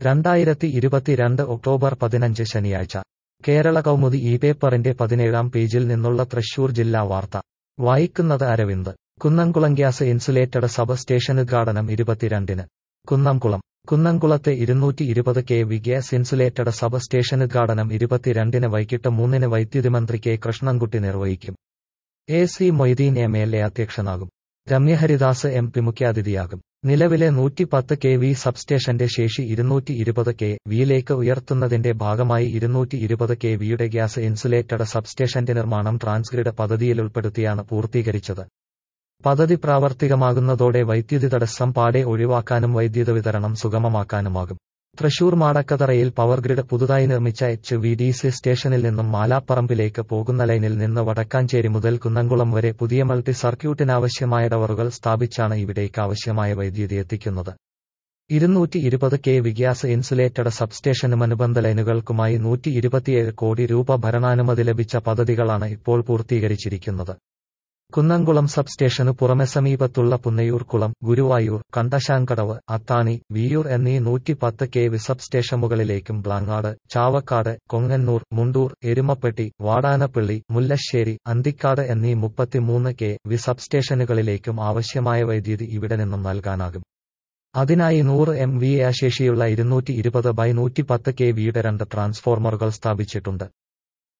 രണ്ടായിരത്തി ഇരുപത്തിരണ്ട് ഒക്ടോബർ പതിനഞ്ച് ശനിയാഴ്ച കേരള കൗമുദി ഈ പേപ്പറിന്റെ പതിനേഴാം പേജിൽ നിന്നുള്ള തൃശൂർ ജില്ലാ വാർത്ത വായിക്കുന്നത് Aravind Kunnamkulam gas insulated substation ഉദ്ഘാടനം ഇരുപത്തിരണ്ടിന് കുന്നംകുളം കുന്നംകുളത്തെ ഇരുന്നൂറ്റി ഇരുപത് K V gas insulated substation ഉദ്ഘാടനം ഇരുപത്തിരണ്ടിന് വൈകിട്ട് മൂന്നിന് വൈദ്യുതി മന്ത്രി കെ കൃഷ്ണൻകുട്ടി നിർവഹിക്കും A C Moideen M L A അധ്യക്ഷനാകും രമ്യഹരിദാസ് എം പി മുഖ്യാതിഥിയാകും നിലവിലെ നൂറ്റി പത്ത് കെ വി സബ്സ്റ്റേഷന്റെ ശേഷി ഇരുന്നൂറ്റി ഇരുപത് കെ വിയിലേക്ക് ഉയർത്തുന്നതിന്റെ ഭാഗമായി ഇരുന്നൂറ്റി ഇരുപത് കെ വിയുടെ ഗ്യാസ് ഇൻസുലേറ്റഡ് സബ്സ്റ്റേഷന്റെ നിർമ്മാണം ട്രാൻസ്ഗ്രിഡ് പദ്ധതിയിൽ ഉൾപ്പെടുത്തിയാണ് പൂർത്തീകരിച്ചത് പദ്ധതി പ്രാവർത്തികമാകുന്നതോടെ വൈദ്യുതി തടസ്സം പാടെ ഒഴിവാക്കാനും വൈദ്യുത വിതരണം സുഗമമാക്കാനുമാകും തൃശൂർ മാടക്കതറയിൽ പവർഗ്രിഡ് പുതുതായി നിർമ്മിച്ച എച്ച് വി ഡി സി സ്റ്റേഷനിൽ നിന്നും മാലാപ്പറമ്പിലേക്ക് പോകുന്ന ലൈനിൽ നിന്ന് വടക്കാഞ്ചേരി മുതൽ കുന്നംകുളം വരെ പുതിയ മൾട്ടി സർക്യൂട്ടിനാവശ്യമായ ടവറുകൾ സ്ഥാപിച്ചാണ് ഇവിടേക്ക് ആവശ്യമായ വൈദ്യുതി എത്തിക്കുന്നത് ഇരുന്നൂറ്റി ഇരുപത് കെ വിഗ്യാസ് ഇൻസുലേറ്റഡ് സബ്സ്റ്റേഷനും അനുബന്ധ ലൈനുകൾക്കുമായി നൂറ്റി ഇരുപത്തിയേഴ് കോടി രൂപ ഭരണാനുമതി ലഭിച്ച പദ്ധതികളാണ് ഇപ്പോൾ പൂർത്തീകരിച്ചിരിക്കുന്നത് കുന്നംകുളം സബ്സ്റ്റേഷനു പുറമെ സമീപത്തുള്ള പുന്നയൂർക്കുളം ഗുരുവായൂർ കണ്ടശാങ്കടവ് അത്താണി വിയൂർ എന്നീ നൂറ്റി പത്ത് കെ വി സബ്സ്റ്റേഷനുകളിലേക്കും ബ്ലാങ്ങാട് ചാവക്കാട് കൊങ്ങന്നൂർ മുണ്ടൂർ എരുമപ്പെട്ടി വാടാനപ്പള്ളി മുല്ലശ്ശേരി അന്തിക്കാട് എന്നീ മുപ്പത്തിമൂന്ന് കെ വി സബ്സ്റ്റേഷനുകളിലേക്കും ആവശ്യമായ വൈദ്യുതി ഇവിടെ നിന്നും നൽകാനാകും അതിനായി നൂറ് എം വി എ ശേഷിയുള്ള ഇരുന്നൂറ്റി ഇരുപത് ബൈ നൂറ്റി പത്ത് കെ വിയുടെ രണ്ട് ട്രാൻസ്ഫോർമറുകൾ സ്ഥാപിച്ചിട്ടുണ്ട്